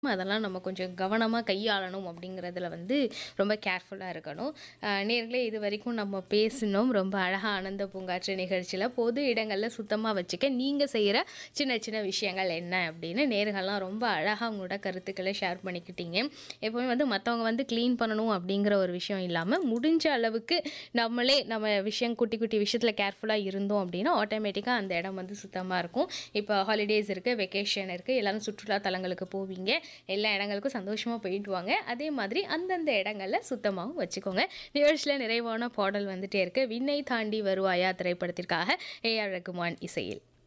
அதெல்லாம் நம்ம கொஞ்சம் கவனமாக கையாளணும் அப்படிங்கிறதுல வந்து ரொம்ப கேர்ஃபுல்லாக இருக்கணும் அஹ் நேர்களே இது வரைக்கும் நம்ம பேசினோம் ரொம்ப அழகாக ஆனந்த பூங்காற்று நிகழ்ச்சியில் பொது இடங்களில் சுத்தமாக வச்சுக்க நீங்கள் செய்கிற சின்ன சின்ன விஷயங்கள் என்ன அப்படின்னு நேர்கள்லாம் ரொம்ப அழகாக அவங்களோட கருத்துக்களை ஷேர் பண்ணிக்கிட்டீங்க எப்போவுமே வந்து மற்றவங்க வந்து க்ளீன் பண்ணணும் அப்படிங்கிற ஒரு விஷயம் இல்லாமல் முடிஞ்ச அளவுக்கு நம்மளே நம்ம விஷயம் குட்டி குட்டி விஷயத்தில் கேர்ஃபுல்லாக இருந்தோம் அப்படின்னா ஆட்டோமேட்டிக்காக அந்த இடம் வந்து சுத்தமாக இருக்கும் இப்போ ஹாலிடேஸ் இருக்குது வெக்கேஷன் இருக்குது எல்லாரும் சுற்றுலா தலங்களுக்கு போவீங்க எல்லா இடங்களுக்கும் சந்தோஷமாக போயிட்டு வாங்க அதே மாதிரி அந்தந்த இடங்களில் சுத்தமாகவும் வச்சுக்கோங்க நிகழ்ச்சியில் நிறைவான பாடல் வந்துட்டே இருக்கு விண்ணை தாண்டி வருவாயா திரைப்படத்திற்காக ஏஆர் ரகுமான் இசையில்